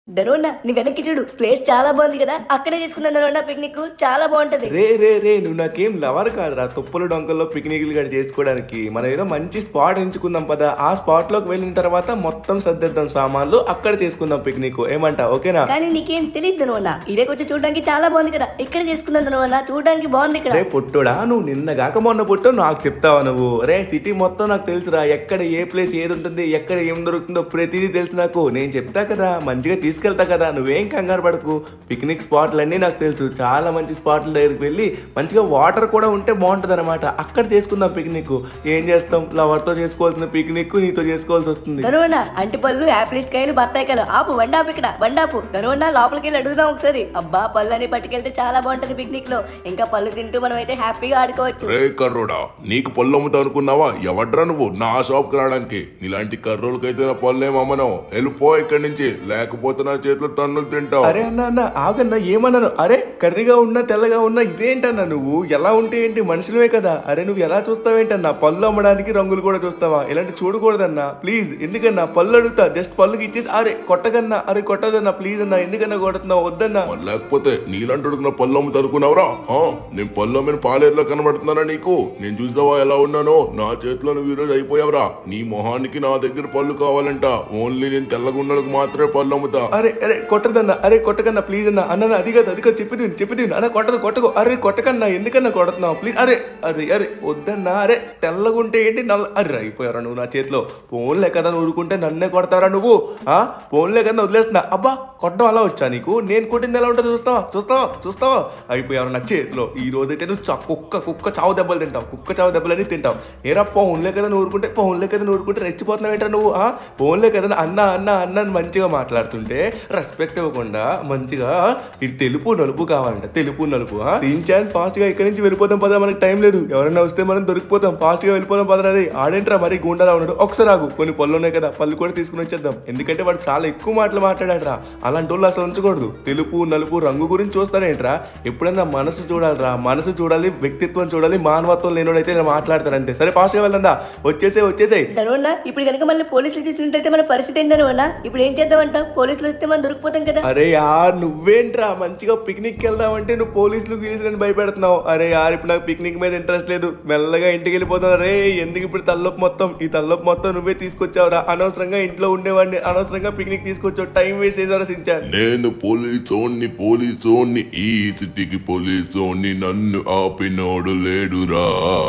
డరోనా నీ వెనక్కి చూడు ప్లేస్ చాలా బాగుంది కదా అక్కడే చేసుకుందాం డరోనా పిక్నిక్ చాలా బాగుంటది రే రే రే నువ్వు నాకేం లవర్ కాదురా తుప్పలు డొంకల్లో పిక్నిక్లు గడి చేసుకోవడానికి మనం ఏదో మంచి స్పాట్ ఎంచుకుందాం పదా ఆ స్పాట్ లోకి వెళ్ళిన తర్వాత మొత్తం సర్దేద్దాం సామాన్లు అక్కడ చేసుకుందాం పిక్నిక్ ఏమంటా ఓకేనా కానీ నీకేం తెలియదు డరోనా ఇదే కొంచెం చూడడానికి చాలా బాగుంది కదా ఇక్కడ చేసుకుందాం డరోనా చూడడానికి బాగుంది ఇక్కడ రే పొట్టుడా నువ్వు నిన్న కాక మొన్న పుట్టు నాకు చెప్తావా నువ్వు రే సిటీ మొత్తం నాకు తెలుసురా ఎక్కడ ఏ ప్లేస్ ఏది ఉంటుంది ఎక్కడ ఏం దొరుకుతుందో ప్రతిదీ తెలుసు నాకు నేను చెప్తా కదా మంచిగా తీసుకెళ్తా కదా నువ్వేం కంగారు పడకు పిక్నిక్ స్పాట్లన్నీ నాకు తెలుసు చాలా మంచి స్పాట్ల దగ్గరికి వెళ్ళి మంచిగా వాటర్ కూడా ఉంటే బాగుంటుంది అనమాట అక్కడ చేసుకుందాం పిక్నిక్ ఏం చేస్తాం లవర్తో చేసుకోవాల్సిన పిక్నిక్ నీతో చేసుకోవాల్సి వస్తుంది డరోనా అంటి పళ్ళు యాపిల్స్ కాయలు బత్తాయి కాయలు ఆపు బండాపు ఇక్కడ బండాపు డరోనా లోపలికి వెళ్ళి అడుగుదాం ఒకసారి అబ్బా పళ్ళు అని పట్టుకెళ్తే చాలా బాగుంటది పిక్నిక్ లో ఇంకా పళ్ళు తింటూ మనం అయితే హ్యాపీగా ఆడుకోవచ్చు రే కర్రోడా నీకు పళ్ళు అమ్ముతా అనుకున్నావా ఎవడ్రా నువ్వు నా షాప్కి రావడానికి నీలాంటి కర్రోలకైతే నా పళ్ళు ఏమమ్మను వెళ్ళిపో ఇక్కడి నుంచి లేకపోతే నా చేతిలో తన్నులు తింటావు అరే అన్న అన్న ఆగన్నా ఏమన్నాను అరే కర్రీగా ఉన్నా తెల్లగా ఉన్నా ఇదేంటన్నా నువ్వు ఎలా ఉంటే ఏంటి మనుషులమే కదా అరే నువ్వు ఎలా చూస్తావేంటన్నా పళ్ళు అమ్మడానికి రంగులు కూడా చూస్తావా ఇలాంటి చూడకూడదన్నా ప్లీజ్ ఎందుకన్నా పళ్ళు అడుగుతా జస్ట్ పళ్ళుకి ఇచ్చేసి అరే కొట్టకన్నా అరే కొట్టదన్నా ప్లీజ్ అన్నా ఎందుకన్నా కొడుతున్నావు వద్దన్నా మరి లేకపోతే నీలాంటి నా పళ్ళు అమ్ముతా అనుకున్నావురా ఆ, నేను పళ్ళు అమ్మిన పాలేరులో కనబడుతున్నానా నీకు నేను చూసావా ఎలా ఉన్నానో నా చేతిలో నువ్వు ఈరోజు అయిపోయావురా నీ మొహానికి నా దగ్గర పళ్ళు కావాలంట ఓన్లీ నేను తెల్లగుండలకు మాత్రమే పళ్ళు అమ్ముతా అరే అరే కొట్టదన్నా అరే కొట్టకన్నా ప్లీజ్ అన్నా అన్న అది కాదు అది కాదు చెప్పి చెప్పి అన్న కొట్టదు కొట్టకు అరే కొట్టకన్నా ఎందుకన్నా కొడుతున్నావు ప్లీజ్ అరే అరే అరే వద్దన్నా అరే తెల్లగుంటే ఏంటి నల్ల అరే అయిపోయారా నువ్వు నా చేతిలో ఫోన్లే కదా నువ్వు ఊరుకుంటే నన్నే కొడతారా నువ్వు ఆ ఫోన్లే కదా వదిలేస్తున్నా అబ్బా కొట్టడం అలా వచ్చా నీకు నేను కొట్టింది ఎలా ఉంటుందో చూస్తావా చూస్తావా చూస్తావా అయిపోయారు నా చేతిలో ఈ రోజైతే నువ్వు చ- కుక్క కుక్క చావు దెబ్బలు తింటావు కుక్క చావు దెబ్బలు అని తింటావు ఏరా ఫోన్లే కదా నువ్వు ఊరుకుంటే ఫోన్లే కదా నువ్వు ఊరుకుంటే రెచ్చిపోతున్నావు ఏంట్రా నువ్వు ఆ ఫోన్లే కదా అన్న అన్న అన్న అని మంచిగా మాట్లాడుతుంటే రెస్పెక్ట్ ఇవ్వకుండా మంచిగా ఇది తెలుపు నలుపు కావాలంట తెలుపు నలుపు సీన్ చాన్ ఫాస్ట్ గా ఇక్కడి నుంచి వెళ్ళిపోతాం పదా మనకి టైం లేదు ఎవరైనా వస్తే మనం దొరికిపోతాం ఫాస్ట్ గా వెళ్ళిపోదాం పదా రే ఆడేంట్రా మరి గుండాలా ఉన్నాడు ఒకసారి ఆగు కొన్ని పళ్ళు ఉన్నాయి కదా పళ్ళు కూడా తీసుకుని వచ్చేద్దాం ఎందుకంటే వాడు చాలా ఎక్కువ మాటలు మాట్లాడాడరా అలాంటి వాళ్ళు అసలు ఉంచకూడదు తెలుపు నలుపు రంగు గురించి చూస్తారేంట్రా ఎప్పుడైనా మనసు చూడాలిరా మనసు చూడాలి వ్యక్తిత్వం చూడాలి మానవత్వం లేనోడైతే ఇలా మాట్లాడతారు అంతే సరే ఫాస్ట్ గా వెళ్ళందా వచ్చేసే వచ్చేసాయి డరోనా ఇప్పుడు కనుక మళ్ళీ పోలీసులు చూసినట్టయితే మన పరిస్థితి ఏంటి డరోనా ఇప్పుడు ఏం చేద్దామంట పోలీసులు వస్తే మనం దొరికిపోతాం కదా అరే యార్ నువ్వేంట్రా మంచిగా పిక్నిక్ వెళ్దామంటే నువ్వు పోలీసులు గీసులని భయపెడుతున్నావు అరే యార్ ఇప్పుడు నాకు పిక్నిక్ మీద ఇంట్రెస్ట్ లేదు మెల్లగా ఇంటికి వెళ్ళిపోతాను అరే ఎందుకు ఇప్పుడు తల్లొప్పు మొత్తం ఈ తల్లొప్పు మొత్తం నువ్వే తీసుకొచ్చావురా అనవసరంగా ఇంట్లో ఉండేవాడిని అనవసరంగా పిక్నిక్ తీసుకొచ్చావు టైం వేస్ట్ చేసావురా సించాన్ నేను పోలీసోన్ని పోలీసోన్ని ఈ సిటీకి పోలీసోన్ని నన్ను ఆపినోడు లేడురా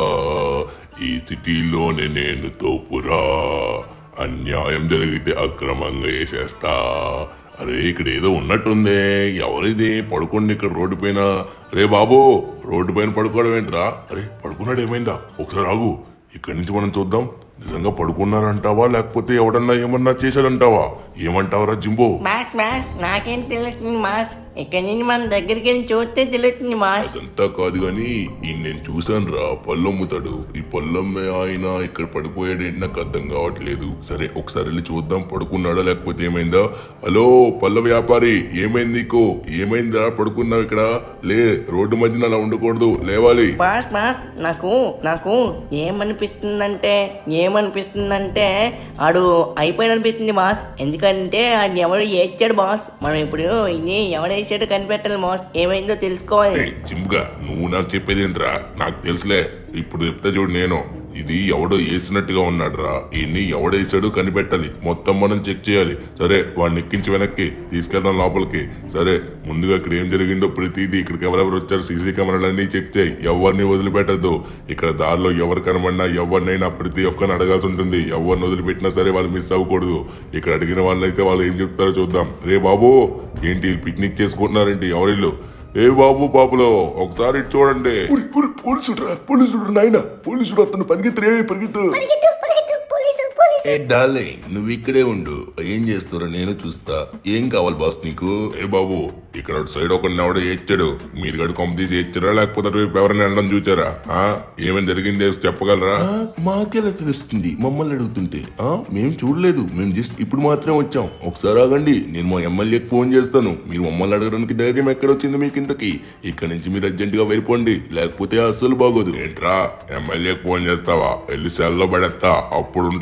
ఈ సిటీలోనే నేను తోపురా అన్యాయం జరిగితే అక్రమంగా వేసేస్తా అరే ఇక్కడ ఏదో ఉన్నట్టుందే ఎవరిది పడుకోండి ఇక్కడ రోడ్డు పైన రే బాబు రోడ్డు పైన పడుకోవడం ఏంట్రా అరే పడుకున్నాడు ఏమైందా ఒకసారి ఆగు ఇక్కడి నుంచి మనం చూద్దాం నిజంగా పడుకున్నారంటావా లేకపోతే ఎవడన్నా ఏమన్నా చేశాడంటావా ఏమంటావరా జింబో మాస్ మాస్ నాకేం తెలుస్తుంది మాస్ ఇక్కడి నుంచి మన దగ్గరికి వెళ్ళి చూస్తే తెలుస్తుంది మాస్ అదంతా కాదు గాని ఈ నేను చూశాను రా పళ్ళమ్ముతాడు ఈ పళ్ళమ్మే ఆయన ఇక్కడ పడిపోయాడు ఏంటి నాకు అర్థం కావట్లేదు సరే ఒకసారి వెళ్ళి చూద్దాం పడుకున్నాడా లేకపోతే ఏమైందా హలో పళ్ళ వ్యాపారి ఏమైంది నీకు ఏమైందిరా పడుకున్నావు ఇక్కడ లే రోడ్డు మధ్యన అలా ఉండకూడదు లేవాలి బాస్ బాస్ నాకు నాకు ఏమనిపిస్తుందంటే ఏమనిపిస్తుందంటే ఆడు అయిపోయాడు అనిపిస్తుంది బాస్ ఎందుకంటే ఆడు ఎవడు ఏడ్చాడు బాస్ మనం ఇప్పుడు ఇది ఎవడేసాడు కనిపెట్టాలి బాస్ ఏమైందో తెలుసుకోవాలి జిమ్గా నువ్వు నాకు చెప్పేది ఏంట్రా నాకు తెలుసులే ఇప్పుడు చెప్తే చూడు నేను ఇది ఎవడో వేసినట్టుగా ఉన్నాడు రా ఇన్ని ఎవడేసాడు కనిపెట్టాలి మొత్తం మనం చెక్ చేయాలి సరే వాడిని ఎక్కించి వెనక్కి తీసుకెళ్దాం లోపలికి సరే ముందుగా ఇక్కడ ఏం జరిగిందో ప్రతిదీ ఇక్కడికి ఎవరెవరు వచ్చారు సీసీ కెమెరాలన్నీ చెక్ చేయి ఎవరిని వదిలిపెట్టద్దు ఇక్కడ దారిలో ఎవరు కనబడినా ఎవరినైనా ప్రతి ఒక్కరిని అడగాల్సి ఉంటుంది ఎవరిని వదిలిపెట్టినా సరే వాళ్ళు మిస్ అవ్వకూడదు ఇక్కడ అడిగిన వాళ్ళైతే వాళ్ళు ఏం చెప్తారో చూద్దాం రే బాబు ఏంటి పిక్నిక్ చేసుకుంటున్నారేంటి ఎవరిల్లు ఏ బాబు బాబులో ఒకసారి ఇటు చూడండి పోలీసుడు పోలీసుడు నాయన పోలీసుడు అతను పరిగెత్తు రే పరిగెత్తు ఏ డార్లింగ్ నువ్వు ఇక్కడే ఉండు ఏం చేస్తారో నేను చూస్తా ఏం కావాలి బాస్ నీకు ఏ బాబు ఇక్కడ అటు సైడ్ ఒక ఎవడో ఏడ్చాడు మీరు గడు కొమ్మ తీసి ఏడ్చారా లేకపోతే అటువైపు ఎవరైనా వెళ్ళడం చూచారా ఆ ఏమేం జరిగింది చెప్పగలరా మాకెలా తెలుస్తుంది మమ్మల్ని అడుగుతుంటే ఆ మేము చూడలేదు మేము జస్ట్ ఇప్పుడు మాత్రమే వచ్చాం ఒకసారి ఆగండి నేను మా ఎమ్మెల్యేకి ఫోన్ చేస్తాను మీరు మమ్మల్ని అడగడానికి ధైర్యం ఎక్కడ వచ్చింది మీకు ఇంతకి ఇక్కడ నుంచి మీరు అర్జెంట్ గా వెళ్ళిపోండి లేకపోతే అస్సలు బాగోదు ఏంట్రా ఎమ్మెల్యేకి ఫోన్ చేస్తావా వెళ్ళి సెల్లో పడేస్తా అప్పుడు ఉంటది నీకు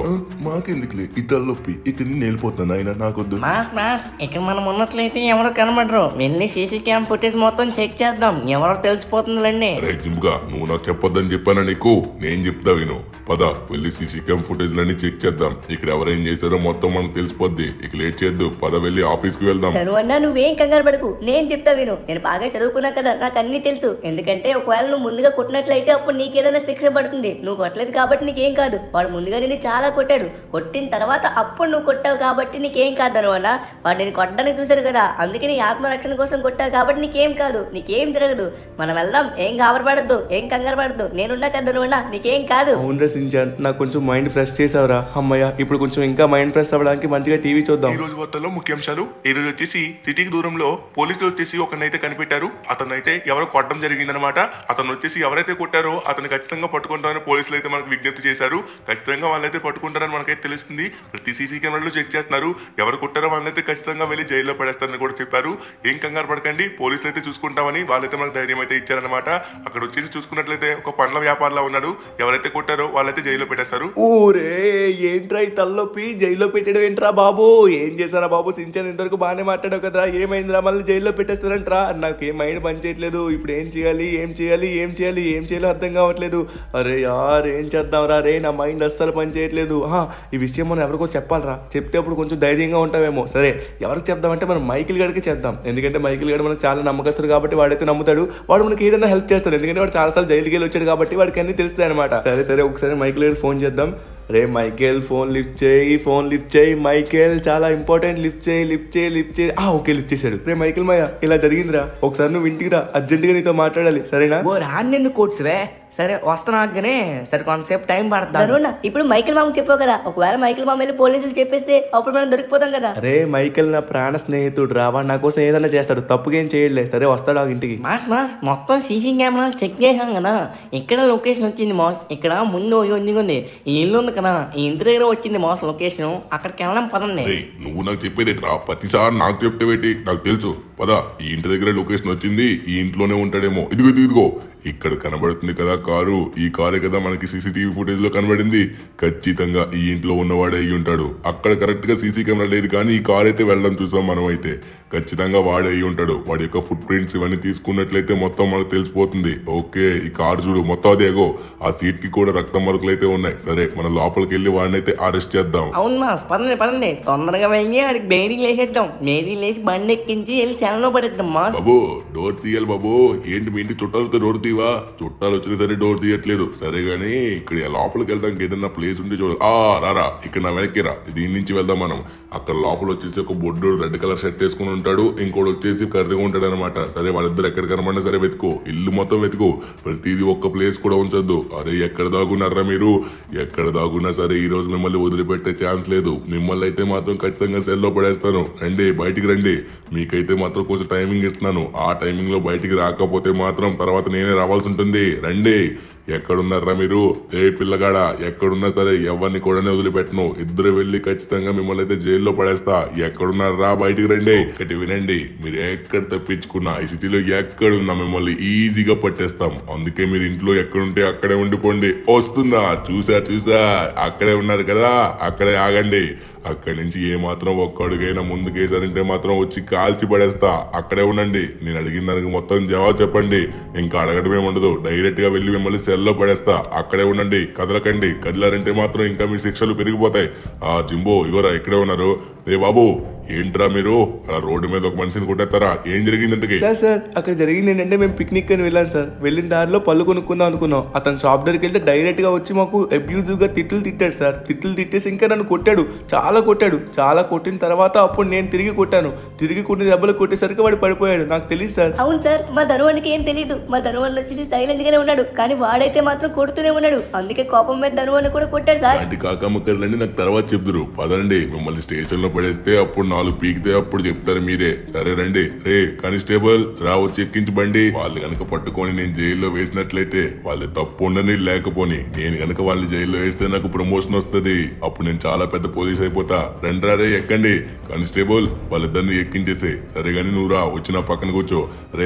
ఆ, మాకెందుకులే ఈ తలనొప్పి ఇక్కడ నేను వెళ్ళిపోతాను ఆయన నాకొద్దు మాస్ మాస్ ఇక్కడ మనం ఉన్నట్లయితే ఎవరు కనబడరు వెళ్ళి సీసీ క్యామ్ ఫుటేజ్ మొత్తం చెక్ చేద్దాం ఎవరో తెలిసిపోతుందిలేండి అరే జిమ్గా నువ్వు నాకు చెప్పొద్దని చెప్పానా నీకు నేను చెప్తా విను పద వెళ్ళి సీసీ క్యామ్ ఫుటేజ్ లన్నీ చెక్ చేద్దాం ఇక్కడ ఎవరేం చేశారో మొత్తం మనకు తెలిసిపోద్ది ఇక లేట్ చేయొద్దు పద వెళ్ళి ఆఫీస్ కి వెళ్దాం ధను అన్నా నువ్వేం కంగారు పడకు నేను చెప్తా విను నేను బాగా చదువుకున్నా కదా నాకు అన్ని తెలుసు ఎందుకంటే ఒకవేళ నువ్వు ముందుగా కొట్టినట్లయితే అప్పుడు నీకేదైనా శిక్ష పడుతుంది నువ్వు కొట్టలేదు కాబట్టి నీకేం కాదు వాడు ముందుగా నిన్ను చాలా కొట్టాడు కొట్టిన తర్వాత అప్పుడు నువ్వు కొట్టావు కాబట్టి నీకేం కాదు ధను అన్న వాడు నేను కొట్టడానికి చూశాడు కదా అందుకే నీ ఆత్మరక్షణ కోసం కొట్టావు కాబట్టి నీకేం కాదు నీకేం జరగదు మనం వెళ్దాం ఏం గాబరపడద్దు ఏం కంగారు పడద్దు నేనున్నా కదా ధను అన్న నీకేం కాదు అవునరా సించాన్ నాకు కొంచెం మైండ్ ఫ్రెష్ చేసావురా అమ్మయ్య ఇప్పుడు కొంచెం ఇంకా మైండ్ ఫ్రెష్ అవ్వడానికి మంచిగా టీవీ చూద్దాం ఈ రోజు వార్తల్లో ముఖ్యాంశాలు ఈ రోజు వచ్చేసి సిటీకి దూరంలో పోలీసులు వచ్చేసి ఒకనైతే కనిపెట్టారు అతను అయితే ఎవరో కొట్టడం జరిగిందనమాట అతను వచ్చేసి ఎవరైతే కొట్టారో అతను ఖచ్చితంగా పట్టుకుంటామని పోలీసులు అయితే మనకు విజ్ఞప్తి చేశారు ఖచ్చితంగా వాళ్ళైతే పట్టుకుంటారని మనకైతే తెలుస్తుంది ప్రతి సీసీ కెమెరాలో చెక్ చేస్తున్నారు ఎవరు కొట్టారో వాళ్ళైతే ఖచ్చితంగా వెళ్ళి జైల్లో పడేస్తారని కూడా చెప్పారు ఏం కంగారు పడకండి పోలీసులు అయితే చూసుకుంటామని వాళ్ళైతే మనకు ధైర్యం అయితే ఇచ్చారనమాట అక్కడ వచ్చేసి చూసుకున్నట్లయితే ఒక పండ్ల వ్యాపారంలో ఉన్నాడు ఎవరైతే కొట్టారో వాళ్ళైతే జైల్లో పెట్టేస్తారు ఊరే ఏంట్రా ఈ తలనొప్పి జైల్లో పెట్టడం ఏంట్రా బాబు ఏం చేశారా బాబు సించాన్ ఇంతవరకు బాగానే మాట్లాడావు కదరా ఏమైందిరా మళ్ళీ జైల్లో పెట్టేస్తారంట్రా నాకు ఏం మైండ్ పని చేయట్లేదు ఇప్పుడు ఏం చేయాలి ఏం చేయాలి ఏం చేయాలి ఏం చేయాలో అర్థం కావట్లేదు అరే యార్ ఏం చేద్దాం రా రే నా మైండ్ అస్సలు పని చేయట్లేదు ఆహా, ఈ విషయం మనం ఎవరికో చెప్పాలరా చెప్తే అప్పుడు కొంచెం ధైర్యంగా ఉంటామేమో సరే ఎవరికి చెప్దామంటే మనం మైకిల్ గడికి చేద్దాం ఎందుకంటే మైకిల్ గడి మనకు చాలా నమ్మకస్తుడు కాబట్టి వాడైతే నమ్ముతాడు వాడు మనకి ఏదైనా హెల్ప్ చేస్తాడు ఎందుకంటే వాడు చాలాసార్లు జైలుకి వెళ్ళి వచ్చాడు కాబట్టి వాడికి అన్ని తెలుస్తాయి అనమాట సరే సరే ఒకసారి మైకిల్ గడికి ఫోన్ చేద్దాం రే మైకేల్ ఫోన్ లిఫ్ట్ చేయి ఫోన్ లిఫ్ట్ చేయి మైకేల్ చాలా ఇంపార్టెంట్ లిఫ్ట్ చేయి లిఫ్ట్ చేయి లిఫ్ట్ చేయి ఆ ఓకే లిఫ్ట్ చేశాడు రే మైకేల్ మాయ ఇలా జరిగిందిరా ఒకసారి నువ్వు ఇంటికి రా అర్జెంటుగా నీతో మాట్లాడాలి సరేనా ఓ రాన్నెందుకు కోట్స్వే సరే వస్తున్నా ఆగనే సరే కొంతసేపు టైం పడుతుంది ధనున్న ఇప్పుడు మైకిల్ మామకు చెప్పావు కదా ఒకవేళ మైకిల్ మామ వెళ్ళి పోలీసులు చెప్పేస్తే అప్పుడు మనం దొరికిపోతాం కదా అరే మైకేల్ నా ప్రాణ స్నేహితుడు రా వాడు నా కోసం ఏదైనా చేస్తాడు తప్పుగా ఏం చేయట్లే సరే వస్తాడు ఆ ఇంటికి మాస్ మాస్ మొత్తం సీసీ కెమెరా చెక్ చేసాం కదా ఇక్కడ లొకేషన్ వచ్చింది మాస్ ఇక్కడ ముందు ఉంది ఉంది ఈ ఇల్లు ఉంది కదా ఈ ఇంటి దగ్గర వచ్చింది మాస్ లొకేషన్ అక్కడికి వెళ్ళడం పదండి రేయ్ నువ్వు నాకు చెప్పేది రా ప్రతిసారి నాకు చెప్తే పెట్టి నాకు తెలుసు పద ఈ ఇంటి దగ్గర లొకేషన్ వచ్చింది ఈ ఇంట్లోనే ఉంటాడేమో ఇదిగో ఇదిగో, ఇదిగో ఇక్కడ కనబడుతుంది కదా కారు ఈ కారే కదా మనకి సీసీటీవీ ఫుటేజ్ లో కనబడింది ఖచ్చితంగా ఈ ఇంట్లో ఉన్నవాడే అయి ఉంటాడు అక్కడ కరెక్ట్ గా సీసీ కెమెరా లేదు కానీ ఈ కార్ అయితే వెళ్ళడం చూసాం మనం అయితే ఖచ్చితంగా వాడే అయి ఉంటాడు వాడి యొక్క ఫుట్ ప్రింట్స్ ఇవన్నీ తీసుకున్నట్లయితే మొత్తం మనకు తెలిసిపోతుంది ఓకే ఈ కార్ చూడు మొత్తం అదేగో ఆ సీట్ కి కూడా రక్తం మరకలు అయితే ఉన్నాయి సరే మనం లోపలికి వెళ్ళి వాడిని అయితే అరెస్ట్ చేద్దాం అవును మాస్ పదండి పదండి తొందరగా వెళ్ళి ఆడికి బేడీ లేసేద్దాం బేడీ లేసి బండి ఎక్కించి వెళ్ళి సెలలో పడేద్దాం మాస్ బాబు డోర్ తీయాలి బాబు ఏంటి మీ ఇంటి చుట్టాలతో డోర్ తీవా చుట్టాలు వచ్చినా సరే డోర్ తీయట్లేదు సరే గానీ ఇక్కడ లోపలికి వెళ్దాం ఏదైనా ప్లేస్ ఉంటే చూడ ఆ రారా ఇక్కడ నా వెనక్కి రా దీని నుంచి వెళ్దాం మనం అక్కడ లోపల వచ్చేసి ఒక బొడ్డు రెడ్ కలర్ షర్ట్ వేసుకుని ఉంటాడు ఇంకోటి వచ్చేసి కర్రీగా ఉంటాడు అనమాట సరే వాళ్ళిద్దరు ఎక్కడ కనబడినా సరే వెతుకో ఇల్లు మొత్తం వెతుకో ప్రతిదీ ఒక్క ప్లేస్ కూడా ఉంచొద్దు అరే ఎక్కడ దాగున్నారా మీరు ఎక్కడ దాగున్నా సరే ఈ రోజు మిమ్మల్ని వదిలిపెట్టే ఛాన్స్ లేదు మిమ్మల్ని అయితే మాత్రం ఖచ్చితంగా సెల్లో పడేస్తాను రండి బయటికి రండి మీకైతే మాత్రం కొంచెం టైమింగ్ ఇస్తున్నాను ఆ టైమింగ్ లో బయటికి రాకపోతే మాత్రం తర్వాత నేనే రావాల్సి ఉంటుంది రండి ఎక్కడున్నారా మీరు ఏ పిల్లగాడ ఎక్కడున్నా సరే ఎవరిని కూడా వదిలిపెట్టను ఇద్దరు వెళ్ళి ఖచ్చితంగా మిమ్మల్ని అయితే జైల్లో పడేస్తా ఎక్కడున్నారా బయటికి రండి ఒకటి వినండి మీరు ఎక్కడ తప్పించుకున్నా ఈ సిటీలో ఎక్కడున్నా మిమ్మల్ని ఈజీగా పట్టేస్తాం అందుకే మీరు ఇంట్లో ఎక్కడుంటే అక్కడే ఉండిపోండి వస్తుందా చూసా చూసా అక్కడే ఉన్నారు కదా అక్కడే ఆగండి అక్కడి నుంచి ఏ మాత్రం ఒక్క అడుగైనా ముందుకేసారంటే మాత్రం వచ్చి కాల్చి పడేస్తా అక్కడే ఉండండి నేను అడిగిన దానికి మొత్తం జవాబు చెప్పండి ఇంకా అడగడమే ఉండదు డైరెక్ట్ గా వెళ్ళి మిమ్మల్ని సెల్లో పడేస్తా అక్కడే ఉండండి కదలకండి కదిలారంటే మాత్రం ఇంకా మీ శిక్షలు పెరిగిపోతాయి ఆ జింబో ఇవరా ఇక్కడే ఉన్నారు ఏ బాబు ఏంట్రా మీరు అలా రోడ్డు మీద ఒక మనిషిని కొట్టేస్తారా ఏం జరిగింది ఇంతకి సార్ సార్ అక్కడ జరిగింది ఏంటంటే మేము పిక్నిక్ అని వెళ్ళాం సార్ వెళ్ళిన దారిలో పళ్ళు కొనుక్కుందాం అనుకున్నాం అతను షాప్ దగ్గరికి వెళ్తే డైరెక్ట్ గా వచ్చి మాకు అబ్యూజివ్ గా తిట్లు తిట్టాడు సార్ తిట్లు తిట్టేసి ఇంకా నన్ను కొట్టాడు చాలా కొట్టాడు చాలా కొట్టిన తర్వాత అప్పుడు నేను తిరిగి కొట్టాను తిరిగి కొన్ని దెబ్బలు కొట్టేసరికి వాడు పడిపోయాడు నాకు తెలియదు సార్ అవును సార్ మా ధనువానికి ఏం తెలియదు మా ధనువన్ వచ్చేసి సైలెంట్ గానే ఉన్నాడు కానీ వాడైతే మాత్రం కొడుతూనే ఉన్నాడు అందుకే కోపం మీద ధనువన్ కూడా కొట్టాడు సార్ అలాంటి కాకమ్మ కథలన్నీ నాకు తర్వాత చెప్తురు పదండి మిమ్మల్ని స్టేషన్ లో పడేస్తే అప్పుడు నాలుగు పీకితే అప్పుడు చెప్తారు మీరే సరే రండి రే కానిస్టేబుల్ రా వచ్చి ఎక్కించి బండి వాళ్ళు కనుక పట్టుకొని నేను జైల్లో వేసినట్లయితే వాళ్ళ తప్పు ఉండని లేకపోని నేను కనుక వాళ్ళని జైల్లో వేస్తే నాకు ప్రమోషన్ వస్తది అప్పుడు నేను చాలా పెద్ద పోలీస్ అయిపోతా రండి రే ఎక్కండి కానిస్టేబుల్ వాళ్ళిద్దరిని ఎక్కించేసే సరే గాని నువ్వు రా వచ్చి నా పక్కన కూర్చో రే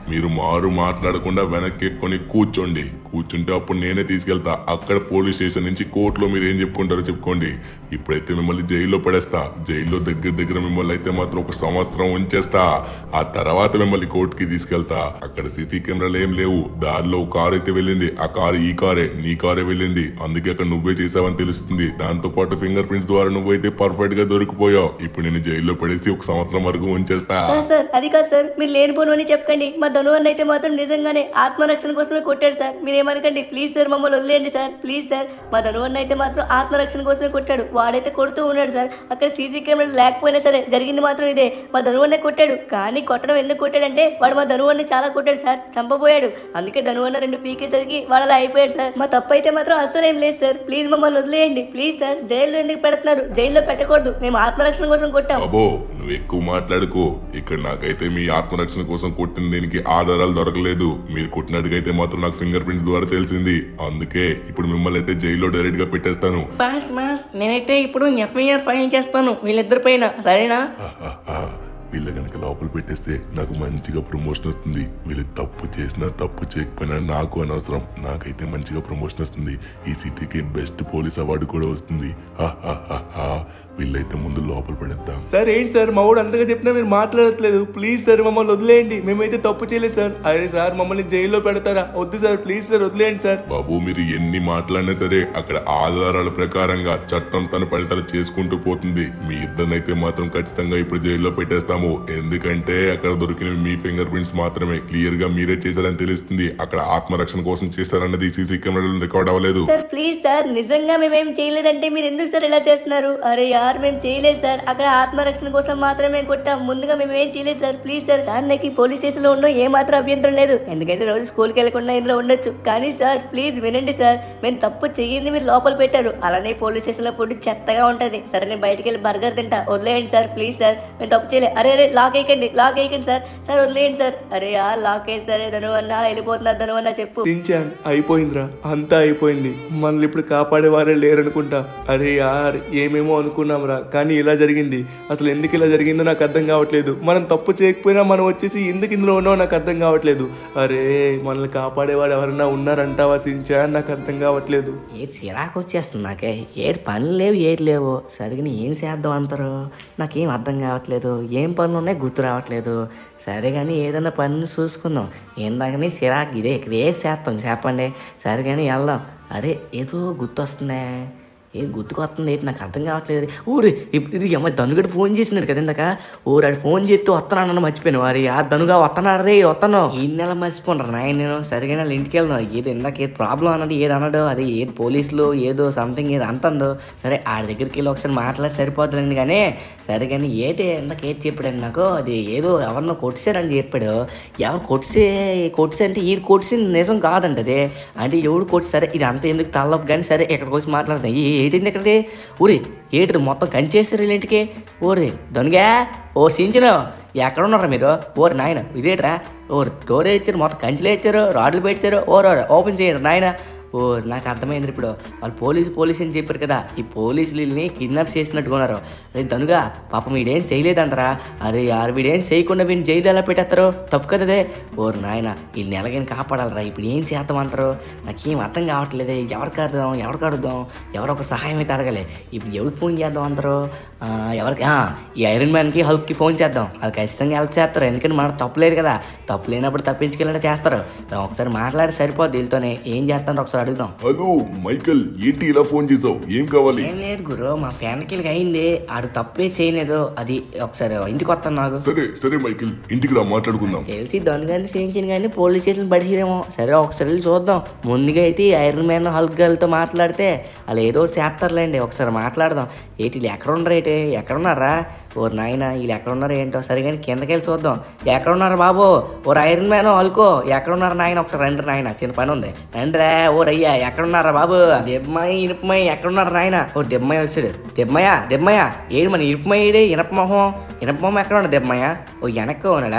మీరు మారు మాట్లాడకుండా వెనక్కి ఎక్కుని కూర్చోండి కూర్చుంటే అప్పుడు నేనే తీసుకెళ్తా అక్కడ పోలీస్ స్టేషన్ నుంచి కోర్టులో మీరు ఏం చెప్పుకుంటారో చెప్పుకోండి ఇప్పుడైతే మిమ్మల్ని జైల్లో పడేస్తా జైల్లో దగ్గర దగ్గర మిమ్మల్ని అయితే మాత్రం ఒక సంవత్సరం ఉంచేస్తా ఆ తర్వాత మిమ్మల్ని కోర్టుకి తీసుకెళ్తా అక్కడ సీసీ కెమెరాలు ఏం లేవు దారిలో ఒక కారు అయితే వెళ్ళింది ఆ కారు ఈ కారే నీ కారే వెళ్ళింది అందుకే అక్కడ నువ్వే చేసావని తెలుస్తుంది దాంతో పాటు ఫింగర్ ప్రింట్స్ ద్వారా నువ్వైతే పర్ఫెక్ట్ గా దొరికిపోయావు ఇప్పుడు నేను జైల్లో పడేసి ఒక సంవత్సరం వరకు ఉంచేస్తా సార్ సార్ అది కాదు సార్ మీరు లేనిపోను అని చెప్పకండి మా ధను అన్న అయితే మాత్రం నిజంగానే ఆత్మరక్షణ కోసమే కొట్టాడు సార్ మీరు ఏమనకండి ప్లీజ్ సార్ మమ్మల్ని వదిలేయండి సార్ ప్లీజ్ సార్ మా ధను అన్న అయితే మాత్రం ఆత్మరక్షణ కోసమే కొట్టాడు వాడైతే కొడుతూ ఉన్నాడు సార్ అక్కడ సీసీ కెమెరా లేకపోయినా సరే జరిగింది మాత్రం ఇదే మా ధను అన్నే కొట్టాడు కానీ కొట్టడం ఎందుకు కొట్టాడంటే వాడు మా ధను అన్ని చాలా కొట్టాడు సార్ చంపబోయాడు అందుకే ధను అన్న రెండు పీకేసరికి వాడు అలా అయిపోయాడు సార్ మా తప్పు అయితే మాత్రం అస్సలు ఏం లేదు సార్ ప్లీజ్ మమ్మల్ని వదిలేయండి ప్లీజ్ సార్ జైల్లో ఎందుకు పెడుతున్నారు జైల్లో పెట్టకూడదు మేము ఆత్మరక్షణ కోసం కొట్టాం బాబో నువ్వు ఎక్కువ మాట్లాడుకో ఇక్కడ నాకైతే మీ ఆత్మరక్షణ కోసం కొట్టిన దీనికి ఆధారాలు దొరకలేదు మీరు కొట్టినట్టుగైతే మాత్రం నాకు ఫింగర్ ప్రింట్స్ ద్వారా తెలిసింది అందుకే ఇప్పుడు మిమ్మల్ని అయితే జైల్లో డైరెక్ట్ గా పెట్టేస్తాను బాస్ బాస్ నేనైతే ఇప్పుడు ఎఫ్ఐఆర్ ఫైల్ చేస్తాను వీళ్ళిద్దరి పైన సరేనా ఆహాహా. వీళ్ళ కనుక లోపల పెట్టేస్తే నాకు మంచిగా ప్రమోషన్ వస్తుంది వీళ్ళు తప్పు చేసినా తప్పు చేయకపోయినా నాకు అనవసరం నాకైతే మంచిగా ప్రమోషన్ వస్తుంది ఈ సిటీకి బెస్ట్ పోలీస్ అవార్డు కూడా వస్తుంది ఆహాహాహా. వీళ్ళైతే ముందు లోపల పడేద్దాం సార్ ఏంటి సార్ మా వాడు అంతగా చెప్పినా మీరు మాట్లాడట్లేదు ప్లీజ్ సార్ మమ్మల్ని వదిలేయండి మేమైతే తప్పు చేయలేదు సార్ అరే సార్ మమ్మల్ని జైల్లో పెడతారా వద్దు సార్ ప్లీజ్ సార్ వదిలేయండి సార్ బాబు మీరు ఎన్ని మాట్లాడినా సరే అక్కడ ఆధారాల ప్రకారంగా చట్టం తన పని తను చేసుకుంటూ పోతుంది మీ ఇద్దరినైతే మాత్రం ఖచ్చితంగా ఇప్పుడు జైల్లో పెట్టేస్తాము ఎందుకంటే అక్కడ దొరికిన మీ ఫింగర్ ప్రింట్స్ మాత్రమే క్లియర్ గా మీరే చేశారని తెలుస్తుంది అక్కడ ఆత్మరక్షణ కోసం చేశారన్నది సీసీ కెమెరాలో రికార్డ్ అవ్వలేదు సార్ ప్లీజ్ సార్ నిజంగా మేమేం చేయలేదంటే మీరు ఎందుకు సార్ ఇలా చేస్తున్నారు అరే యార్ మేము చేయలేదు సార్ అక్కడ ఆత్మరక్షణ కోసం మాత్రమే కొట్టాం ముందుగా మేము ఏం చేయలేదు సార్ ప్లీజ్ సార్ సార్ నాకు ఈ పోలీస్ స్టేషన్ లో ఉండడం ఏ మాత్రం అభ్యంతరం లేదు ఎందుకంటే రోజు స్కూల్కి వెళ్ళకుండా ఇందులో ఉండొచ్చు కానీ సార్ ప్లీజ్ వినండి సార్ మేము తప్పు చెయ్యింది మీరు లోపల పెట్టారు అలానే పోలీస్ స్టేషన్ లో ఫుడ్ చెత్తగా ఉంటది సరే నేను బయటికి వెళ్ళి బర్గర్ తింటా వదిలేయండి సార్ ప్లీజ్ సార్ మేము తప్పు చేయలేదు అరే అరే లాక్ వేయకండి లాక్ వేయకండి సార్ సార్ వదిలేయండి సార్ అరే ఆ లాక్ వేసి సరే ధను అన్న వెళ్ళిపోతున్నారు ధను అన్న చెప్పు సించాన్ అయిపోయిందిరా అంతా అయిపోయింది మనల్ని ఇప్పుడు కాపాడేవారే లేరనుకుంటా అరే యార్ ఏమేమో అనుకున్నాంరా కానీ ఇలా జరిగింది అసలు ఎందుకు ఇలా జరిగిందో నాకు అర్థం కావట్లేదు మనం తప్పు చేయకపోయినా మనం వచ్చేసి ఎందుకు ఇందులో ఉన్నావో నాకు అర్థం కావట్లేదు అరే మనల్ని కాపాడేవాడు ఎవరన్నా ఉన్నారంటావా సించాన్ నాకు అర్థం కావట్లేదు ఏడు చిరాకు వచ్చేస్తుంది నాకే ఏడు పనులు లేవు ఏడు లేవు సరిగ్గా ఏం చేద్దాం అంటారు నాకేం అర్థం కావట్లేదు ఏం పనులు ఉన్నాయి గుర్తు రావట్లేదు సరే కానీ ఏదైనా పనులు చూసుకుందాం ఏందాకని చిరాకు ఇదే ఇక్కడ ఏది చేస్తాం చెప్పండి సరే కానీ వెళ్దాం అరే ఏదో గుర్తొస్తుందే ఏది గుర్తుకొస్తుంది ఏంటి నాకు అర్థం కావట్లేదు ఊరి ఇప్పుడు అమ్మాయి ధనుగడు ఫోన్ చేసినాడు కదా ఇందాక ఊరు ఆడు ఫోన్ చేస్తూ వస్తున్నానని మర్చిపోయాను వారి ఆ ధనుగా వస్తున్నాడు రే వస్తాను ఈ నెల మర్చిపోండ్రు నాయన నేను సరిగా వాళ్ళ ఇంటికి వెళ్దాం ఏది ఇందాక ఏది ప్రాబ్లం అన్నది ఏది అన్నాడు అది ఏది పోలీసులు ఏదో సంథింగ్ ఏది అంటుందో సరే ఆడి దగ్గరికి వెళ్ళి ఒకసారి మాట్లాడి సరిపోతుంది కానీ సరే కానీ ఏటి ఇందాక ఏది చెప్పాడు నాకు అది ఏదో ఎవరినో కొట్టారని చెప్పాడు ఎవరు కొట్టిసే కొట్టిసే అంటే ఈ కొట్టింది నిజం కాదంట అది అంటే ఎవడు కొట్టి సరే ఇది అంత ఎందుకు తలపు కానీ సరే ఇక్కడికి వచ్చి మాట్లాడతాం ఈ ఏటింది ఇక్కడికి ఊరి ఏటి మొత్తం కంచేసారు వీళ్ళింటికి ఊరి దొనిగా ఓ సించిన ఎక్కడ ఉన్నారా మీరు ఓరు నాయన ఇదేట్రా ఓ డోర్ ఇచ్చారు మొత్తం కంచెలే ఇచ్చారు రాడ్లు పెట్టారు ఓ ఓపెన్ చేయరు నాయన ఓ నాకు అర్థమైంది ఇప్పుడు వాళ్ళు పోలీసు పోలీసు అని చెప్పారు కదా ఈ పోలీసులు వీళ్ళని కిడ్నాప్ చేసినట్టుగా ఉన్నారు రే దనుగా పాపం వీడేం చేయలేదంటారా అరే యారు వీడేం చేయకుండా వీడిని జైలు ఎలా పెట్టేస్తారు తప్పు కదదే ఓ నాయన వీళ్ళని ఎలాగైనా కాపాడాలరా ఇప్పుడు ఏం చేద్దామంటారు నాకేం అర్థం కావట్లేదు ఎవరికి అర్థం ఎవరికి అడుగుదాం ఎవరో ఒక సహాయం అయితే అడగలే ఇప్పుడు ఎవరికి ఫోన్ చేద్దాం అంటారు ఆ, ఎవరికి ఆ, ఈ ఐరన్ మ్యాన్కి హల్క్కి ఫోన్ చేద్దాం అది ఖచ్చితంగా హెల్ప్ చేస్తారు ఎందుకంటే మనకు తప్పు లేదు కదా తప్పు లేనప్పుడు తప్పించుకెళ్ళినట్టు చేస్తారు ఒకసారి మాట్లాడి సరిపోద్ది వీళ్ళతోనే ఏం చేస్తారో ఒకసారి అడుగుదాం హలో మైకల్ ఏంటి ఇలా ఫోన్ చేసావు ఏం కావాలి ఏం లేదు గురు మా ఫ్యాన్కి అయింది ఆడు తప్పే చేయలేదు అది ఒకసారి ఇంటికి వస్తాను నాకు సరే సరే మైకిల్ ఇంటికి రా మాట్లాడుకుందాం తెలిసి దొంగని చేయించిన కానీ పోలీస్ స్టేషన్ పడిచిరేమో సరే ఒకసారి వెళ్ళి చూద్దాం ముందుగా అయితే ఈ ఐరన్ మ్యాన్ హల్క్ గర్ల్తో మాట్లాడితే వాళ్ళు ఏదో ఒకటి చేస్తారులేండి ఒకసారి మాట్లాడదాం ఏంటి వీళ్ళు ఎక్కడ ఉండరు ఏంటి ఎక్కడ ఉన్నారా ఓ నాయన వీళ్ళు ఎక్కడ ఉన్నారు ఏంటో సరే కానీ కిందకి వెళ్ళి చూద్దాం ఎక్కడ ఉన్నారు బాబు ఓ ఐరన్ మ్యాన్ హల్కో ఎక్కడ ఉన్నారు నాయన ఒకసారి రండి నాయన చిన్న పని ఉంది రండి రా ఓ రయ్యా ఎక్కడ ఉన్నారా బాబు దెబ్బమాయి ఇనుపమాయి ఎక్కడ ఉన్నారు నాయన ఓ దెబ్బమాయి వచ్చాడు దెబ్బమయ్య దెబ్బమయ్య ఏడు మన ఇనుపమాయి ఏడి ఇనప మొహం ఇనప మొహం ఎక్కడ ఉన్నాడు దెబ్బమయ్య ఓ వెనక్కి ఉన్నాడా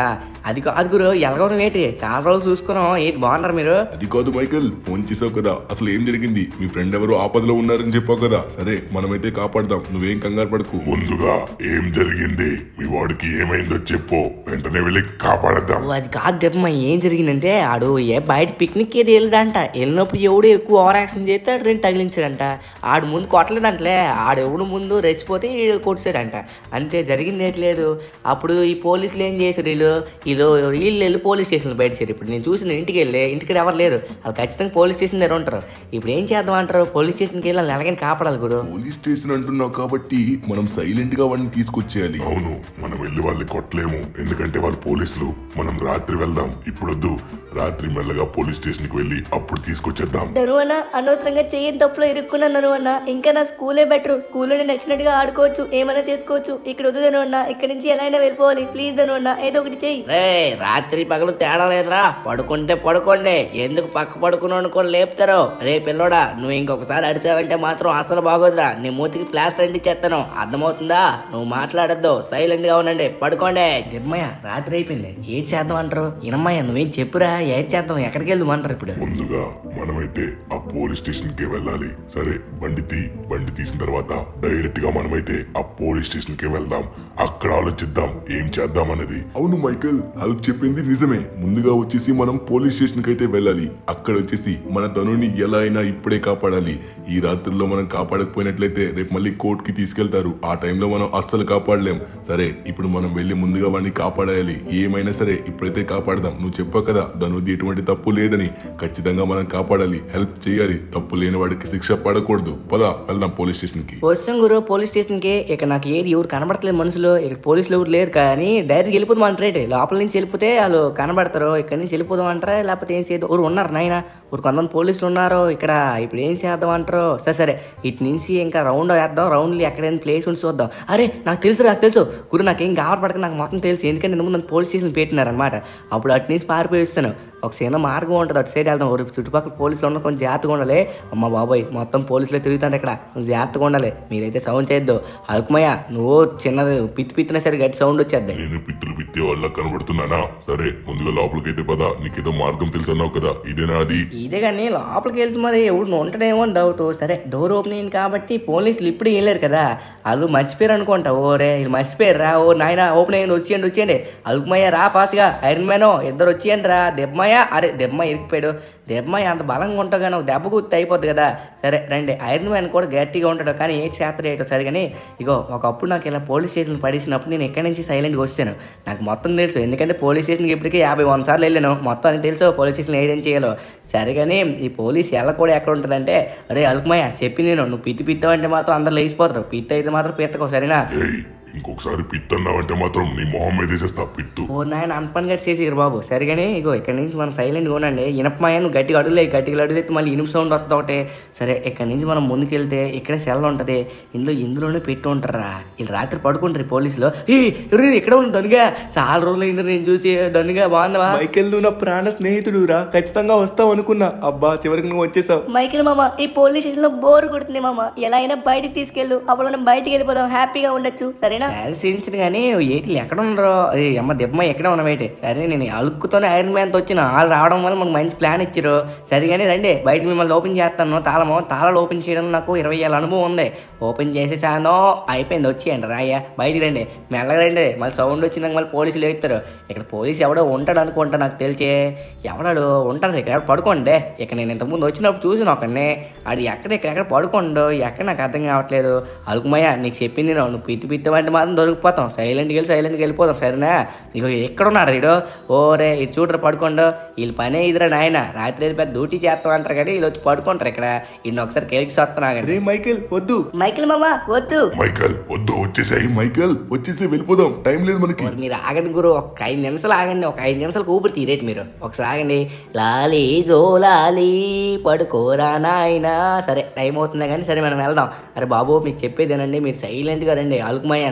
అది కాదు గురు ఎలాగో ఏంటి చాలా రోజులు చూసుకున్నాం ఏంటి బాగున్నారు మీరు అది కాదు మైకేల్ ఫోన్ చేసావు కదా అసలు ఏం జరిగింది మీ ఫ్రెండ్ ఎవరు ఆపదలో ఉన్నారని చెప్పావు కదా సరే మనమైతే కాపాడదాం నువ్వేం కంగారు పడకు ముందుగా ఏం జరిగింది మీ వాడికి ఏమైందో చెప్పు వెంటనే వెళ్ళి కాపాడద్దాం ఓ, అది కాదు దెబ్బమ్మ ఏం జరిగిందంటే ఆడు ఏ బయట పిక్నిక్ ఏది వెళ్ళాడంట వెళ్ళినప్పుడు ఎవడు ఎక్కువ ఓవర్ యాక్షన్ చేస్తే ఆడు రెండు తగిలించాడంట ఆడు ముందు కొట్టలేదంటలే ఆడు ఎవడు ముందు రెచ్చిపోతే ఈడు కొట్టాడంట అంతే జరిగింది ఏం లేదు అప్పుడు ఈ పోలీసులు ఏం చేశారు వీళ్ళు వీళ్ళు వీళ్ళు వెళ్ళి పోలీస్ స్టేషన్లో బయట చేరు ఇప్పుడు నేను చూసిన ఇంటికి వెళ్ళి ఇంటికి ఎవరు లేరు వాళ్ళు ఖచ్చితంగా పోలీస్ స్టేషన్ దగ్గర ఉంటారు ఇప్పుడు ఏం చేద్దాం అంటారు పోలీస్ స్టేషన్కి వెళ్ళి వాళ్ళని ఎలాగైనా కాపాడాలి గురు పోలీస్ స్టేషన్ అంటున్నావు కాబట్టి మనం సైలెంట్ గా వాడిని తీసుకొచ్చేయాలి అవును మనం వెళ్ళి వాళ్ళని కొట్టలేము ఎందుకంటే వాళ్ళు పోలీసులు మనం రాత్రి వెళ్దాం ఇప్పుడొద్దు రాత్రి మెల్లగా పోలీస్ స్టేషన్ కి వెళ్ళి అప్పుడు తీసుకొచ్చేద్దాం ధనువన్న అనవసరంగా చెయ్యని తప్పులో ఇరుక్కున్నాను ధనువన్న ఇంకా నా స్కూలే బెటర్ స్కూల్లో నేను నచ్చినట్టుగా ఆడుకోవచ్చు ఏమైనా చేసుకోవచ్చు ఇక్కడ వద్దు ధనువన్న ఇక్కడ నుంచి ఎలా అయినా వెళ్ళిపోవాలి ప్లీజ్ ధనువన్న ఏదో ఒకటి చెయ్యి రే రాత్రి పగలు తేడా లేదురా పడుకుంటే పడుకోండి ఎందుకు పక్క పడుకుని అనుకోని లేపుతారు రే పిల్లోడా నువ్వు ఇంకొకసారి అడిచావంటే మాత్రం అసలు బాగోదురా నీ మూతికి ప్లాస్టర్ అంటించేస్తాను అర్థమవుతుందా నువ్వు మాట్లాడద్దు సైలెంట్ గా ఉండండి పడుకోండి దిమ్మయ్య రాత్రి అయిపోయింది ఏం చేద్దాం అంటారు ఇనమ్మయ్య నువ్వేం చెప్పురా ఏం చేద్దాం ఎక్కడికి వెళ్దాం అంటారు ఇప్పుడు ముందుగా మనమైతే ఆ పోలీస్ స్టేషన్ కి వెళ్ళాలి సరే బండి తీ బండి తీసిన తర్వాత డైరెక్ట్ గా మనమైతే ఆ పోలీస్ స్టేషన్ కి వెళ్దాం అక్కడ ఆలోచిద్దాం ఏం చేద్దాం అనేది అవును మైకేల్ హల్క్ చెప్పింది నిజమే ముందుగా వచ్చేసి మనం పోలీస్ స్టేషన్ కి అయితే వెళ్ళాలి అక్కడ వచ్చేసి మన తనుని ఎలా అయినా ఇప్పుడే కాపాడాలి ఈ రాత్రుల్లో మనం కాపాడకపోయినట్లయితే రేపు మళ్ళీ కోర్ట్ కి తీసుకెళ్తారు ఆ టైంలో మనం అస్సలు కాపాడలేం సరే ఇప్పుడు మనం వెళ్ళి ముందుగా వాడిని కాపాడాలి ఏమైనా సరే ఇప్పుడైతే కాపాడదాం నువ్వు చెప్పావు కదా ధనుది ఎటువంటి తప్పు లేదని ఖచ్చితంగా మనం కాపాడాలి హెల్ప్ చేయాలి తప్పు లేని వాడికి శిక్ష పడకూడదు పద వెళ్దాం పోలీస్ స్టేషన్ కి వస్తాం గురు పోలీస్ స్టేషన్కి ఇక్కడ నాకు ఏది ఎవరు కనబడట్లేదు మనుషులు ఇక్కడ పోలీసులు ఎవరు లేరు కానీ డైరెక్ట్గా వెళ్ళిపోదాం అంటారు రేట్ లోపల నుంచి వెళ్ళిపోతే వాళ్ళు కనబడతారు ఇక్కడ నుంచి వెళ్ళిపోదాం అంటారా లేకపోతే ఏం చేయదు ఊరు ఉన్నారు నాయన ఊరు కొంతమంది పోలీసులు ఉన్నారు ఇక్కడ ఇప్పుడు ఏం చేద్దాం అంటారు సరే సరే ఇటు నుంచి ఇంకా రౌండ్ వేద్దాం రౌండ్లు ఎక్కడైనా ప్లేస్ ఉండి చూద్దాం అరే నాకు తెలుసు నాకు తెలుసు గురు నాకేం కావాలి పడక నాకు మొత్తం తెలుసు ఎందుకంటే నేను ముందు పోలీస్ స్టేషన్ పెట్టినారనమాట అప్పుడు అటు నుంచి పారిపోయి వస్తాను ఒక చిన్న మార్గం ఉంటుంది అటు సైడ్ వెళ్దాం ఊరి చుట్టుపక్కల పోలీసులు ఉన్న కొంచెం జాగ్రత్తగా ఉండాలి అమ్మ బాబాయ్ మొత్తం పోలీసులే తిరుగుతారు ఇక్కడ కొంచెం జాగ్రత్తగా ఉండాలి మీరైతే సౌండ్ చేయొద్దు అల్కమయ్య నువ్వు చిన్నది పిత్తి పిత్తినా సరే గట్టి సౌండ్ వచ్చేద్ది నేను పిత్తులు పిత్తే వాళ్ళ కనబడుతున్నానా సరే ముందుగా లోపలికైతే పద నీకేదో మార్గం తెలుసు అన్నావు కదా ఇదేనా అది ఇదే కానీ లోపలికి వెళ్తే మరి ఎవడు ఉంటాడేమో అని డౌట్ సరే డోర్ ఓపెన్ అయింది కాబట్టి పోలీసులు ఇప్పుడు వెళ్ళారు కదా వాళ్ళు మర్చిపోయారు అనుకుంటా ఓరే వీళ్ళు మర్చిపోయారా ఓ నాయన ఓపెన్ అయింది వచ్చేయండి వచ్చేయండి అలుకుమయ్య రా ఫాస్ట్గా ఐరన్ మ్యాన్ ఇద్దరు వచ్చేయండి రా దెబ్బమయ్య అరే దెబ్బమయ్య ఇరికిపోయాడు దెబ్బమయ్య అంత బలంగా ఉంటావు కానీ ఒక దెబ్బ గుర్తు అయిపోద్ది కదా సరే రండి ఐరన్ మ్యాన్ కూడా గట్టిగా ఉంటాడు కానీ ఏ చేస్తాడు ఏటో సరే కానీ ఇగో ఒకప్పుడు నాకు ఇలా పోలీస్ స్టేషన్ పడేసినప్పుడు నేను ఎక్కడి నుంచి సైలెంట్గా వచ్చాను నాకు మొత్తం తెలుసు ఎందుకంటే పోలీస్ స్టేషన్కి ఇప్పటికీ యాభై వంద సార్లు వెళ్ళాను మొత్తం అని తెలుసు పోలీస్ స్టేషన్ ఏదైనా చేయాలో సరే కానీ ఈ పోలీస్ ఎలా కూడా ఎక్కడ ఉంటుందంటే అరే అలుకుమయ్య చెప్పి నేను నువ్వు పిత్తి పిత్తావంటే మాత్రం అందరు లేచిపోతారు పిత్త అయితే మాత్రం పిత్తకో సరేనా ఏయ్ ఇంకొకసారి పిత్తు అన్నావంటే మాత్రం నీ మొహం మీద వేసేస్తా పిత్తు ఓ నాయన అంత పని గట్టి చేసి బాబు సరిగానే ఇగో ఇక్కడ నుంచి మనం సైలెంట్గా ఉండండి ఇనపమాయ నువ్వు గట్టిగా అడుగులే గట్టిగా అడుగుతే మళ్ళీ ఇనుప సౌండ్ వస్తుంది ఒకటే సరే ఇక్కడ నుంచి మనం ముందుకెళ్తే ఇక్కడే సెల్ ఉంటుంది ఇందులో ఇందులోనే పెట్టి ఉంటారా వీళ్ళు రాత్రి పడుకుంటారు ఈ పోలీసులు ఏ ఎవరు ఇక్కడ ఉంది దనుగా చాలా రోజులు అయింది నేను చూసి దనుగా బాగుందవా మైకేల్ నువ్వు నా ప్రాణ స్నేహితుడు రా ఖచ్చితంగా వస్తావు అనుకున్నా అబ్బా చివరికి నువ్వు వచ్చేసావు మైకిల్ మామ ఈ పోలీస్ స్టేషన్ లో బోర్ కొడుతుంది మామ ఎలా అయినా బయటికి తీసుకెళ్ళు అప్పుడు మనం బయటికి వెళ్ళిపోదాం హ్యాపీగా ఉండొచ్చు సరేనా సెన్సింది కానీ ఏటి ఎక్కడ ఉండరు అరే అమ్మ దెబ్బ ఎక్కడ ఉన్నావేటి సరే నేను అలుక్కుతోనే ఐరన్ మ్యాన్తో వచ్చిన వాళ్ళు రావడం వల్ల మనకు మంచి ప్లాన్ ఇచ్చారు సరే కానీ రండి బయట మిమ్మల్ని ఓపెన్ చేస్తాను తాళము తాళాలు ఓపెన్ చేయడం నాకు ఇరవై ఏళ్ళ అనుభవం ఉంది ఓపెన్ చేసేసాను అయిపోయింది వచ్చేయండి రాయ్యా బయటికి రండి మెల్లగా రండి మళ్ళీ సౌండ్ వచ్చిందాక మళ్ళీ పోలీసులు ఎత్తారు ఇక్కడ పోలీసు ఎవడో ఉంటాడు అనుకుంటా నాకు తెలిసే ఎవడాడు ఉంటాడు ఇక్కడ పడుకోండి ఇక నేను ఇంతకుముందు వచ్చినప్పుడు చూసిన ఒకడిని ఆడు ఎక్కడ ఇక్కడ ఎక్కడ పడుకోండు ఎక్కడ నాకు అర్థం కావట్లేదు అలుకుమయ్య నీకు చెప్పింది నేను నువ్వు పిత్తి పిత్తి అంటే మాత్రం దొరికిపోతాం సైలెంట్కి వెళ్ళి సైలెంట్కి వెళ్ళిపోతాం సరేనా ఇగో ఎక్కడ ఉన్నాడు వీడు ఓరే ఇటు చూడరు పడుకోండు వీళ్ళు పనే ఇదిరా నాయన రాత్రి వెళ్ళి పెద్ద డ్యూటీ చేస్తాం అంటారు కానీ వీళ్ళు వచ్చి పడుకుంటారు ఇక్కడ ఇన్ని ఒకసారి కేక్స్ వస్తున్నా రే మైకేల్ వద్దు మైకిల్ మామ వద్దు మైకల్ వద్దు వచ్చేసాయి మైకేల్ వచ్చేసి వెళ్ళిపోదాం టైం లేదు మనకి మరి మీరు ఆగండి గురు ఒక ఐదు నిమిషాలు ఆగండి ఒక ఐదు నిమిషాలు ఊపిరి తీరేటి మీరు ఒకసారి ఆగండి లాలి జో లాలి పడుకోరా నాయనా సరే టైం అవుతుందా కానీ సరే మనం వెళ్దాం అరే బాబు మీకు చెప్పేదేనండి మీరు సైలెంట్గా రండి అలుకుమయ్య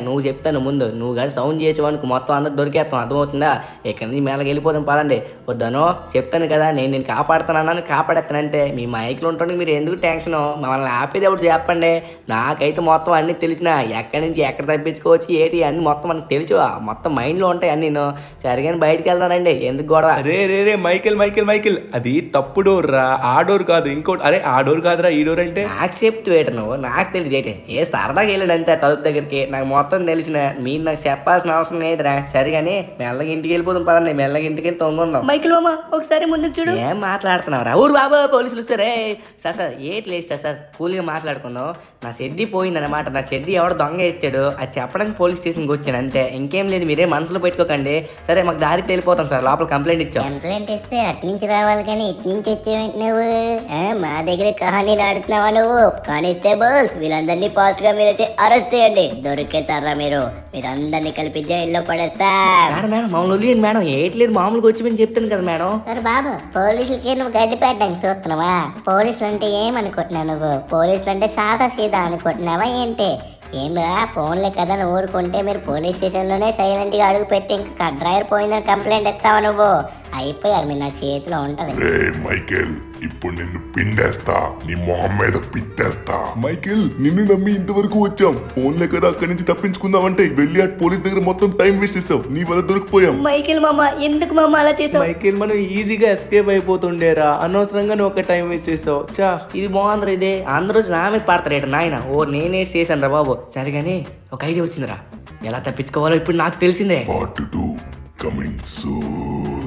నువ్వు చెప్తాను ముందు నువ్వు కానీ సౌండ్ చేసేవానికి మొత్తం అందరు దొరికేస్తాం అర్థమవుతుందా ఇక్కడ నుంచి మేళకి వెళ్ళిపోతాం పదండి వద్దనో చెప్తాను కదా నేను నేను కాపాడుతానన్నాను కాపాడేస్తానంటే మీ మైక్లో ఉంటుంది మీరు ఎందుకు టెన్షన్ మమ్మల్ని ఆపేది ఎవరు చెప్పండి నాకైతే మొత్తం అన్ని తెలిసిన ఎక్కడి నుంచి ఎక్కడ తప్పించుకోవచ్చు ఏంటి అన్ని మొత్తం మనకు తెలుసు మొత్తం మైండ్లో ఉంటాయి అన్ని నేను సరిగాని బయటికి వెళ్తానండి ఎందుకు గొడవ రే రే రే మైకేల్ మైకేల్ మైకేల్ అది తప్పు డోర్ రా ఆ డోర్ కాదు ఇంకోటి అరే ఆ డోర్ కాదురా ఈ డోర్ అంటే నాకు చెప్తూ ఏంటి నువ్వు నాకు తెలియదు ఏంటి ఏ సరదాగా వెళ్ళాడు అంతే తలుపు దగ్గరికి నాకు మొత్తం తెలిసిన మీరు నాకు చెప్పాల్సిన అవసరం లేదురా సరే కానీ మెల్లగా ఇంటికి వెళ్ళిపోతాం పదండి మెల్లగా ఇంటికి వెళ్ళి తొంగుందాం మైకిల్ మామ ఒకసారి ముందుకు చూడు ఏం మాట్లాడుతున్నావురా ఊరు బాబా పోలీసులు వస్తారే సార్ సార్ ఏంటి లేదు సార్ సార్ కూల్గా మాట్లాడుకుందాం నా చెడ్డి పోయిందన్నమాట నా చెడ్డి ఎవడో దొంగ ఇచ్చాడు అది చెప్పడానికి పోలీస్ స్టేషన్కి వచ్చాను అంతే ఇంకేం లేదు మీరే మనసులో పెట్టుకోకండి సరే మాకు దారికి వెళ్ళిపోతాం సార్ లోపల కంప్లైంట్ ఇచ్చాం కంప్లైంట్ ఇస్తే అటు నుంచి రావాలి కానీ ఇటు నుంచి వచ్చేవేంటి నువ్వు ఆ, మా దగ్గర కహానీలు ఆడుతున్నావా నువ్వు కానిస్టేబుల్స్ వీళ్ళందరినీ ఫాస్ట్ గా మీరైతే అరెస్ట్ చేయండి దొరికేస్తారా మీరు మీరు అందరినీ కలిపి జైల్లో పడేస్తా మేడం మేడం మామూలు వదిలేయండి మేడం ఏట్లేదు మామూలుగా వచ్చి మేము చెప్తాను కదా మేడం సరే బాబు పోలీసులకి నువ్వు గడ్డి పెట్టడానికి చూస్తున్నావా పోలీసులు అంటే ఏమనుకుంటున్నావు నువ్వు పోలీసులు అంటే సాదా సీదా అనుకుంటున్నావా ఏంటి ఏంరా ఫోన్లే కదా నువ్వు ఊరుకుంటే మీరు పోలీస్ స్టేషన్లోనే సైలెంట్గా అడుగు పెట్టి ఇంకా డ్రైవర్ పోయిందని కంప్లైంట్ ఇస్తావా నువ్వు అయిపోయారు మీరు నా చేతిలో ఉంటది రే మైకేల్ ఇప్పుడు నిన్ను పిండేస్తా నీ మొహం మీద పిట్టేస్తా మైకేల్ నిన్ను నమ్మి ఇంతవరకు వచ్చాం ఫోన్లే కదా అక్కడి నుంచి తప్పించుకుందామంటే వెళ్ళి అటు పోలీస్ దగ్గర మొత్తం టైం వేస్ట్ చేసావు నీ వల్ల దొరికిపోయాం మైకిల్ మామ ఎందుకు మామ అలా చేసావు మైకేల్ మనం ఈజీగా ఎస్కేప్ అయిపోతుండేరా అనవసరంగా నువ్వు ఒక టైం వేస్ట్ చేస్తావు చా ఇది బాగుందిరా ఇది అందరూ నా మీద పడతారేట నాయన ఓ నేనే చేశాను రా బాబు సరే కానీ ఒక ఐడియా వచ్చిందిరా ఎలా తప్పించుకోవాలో ఇప్పుడు నాకు తెలిసిందే పార్ట్ టూ కమింగ్ సూన్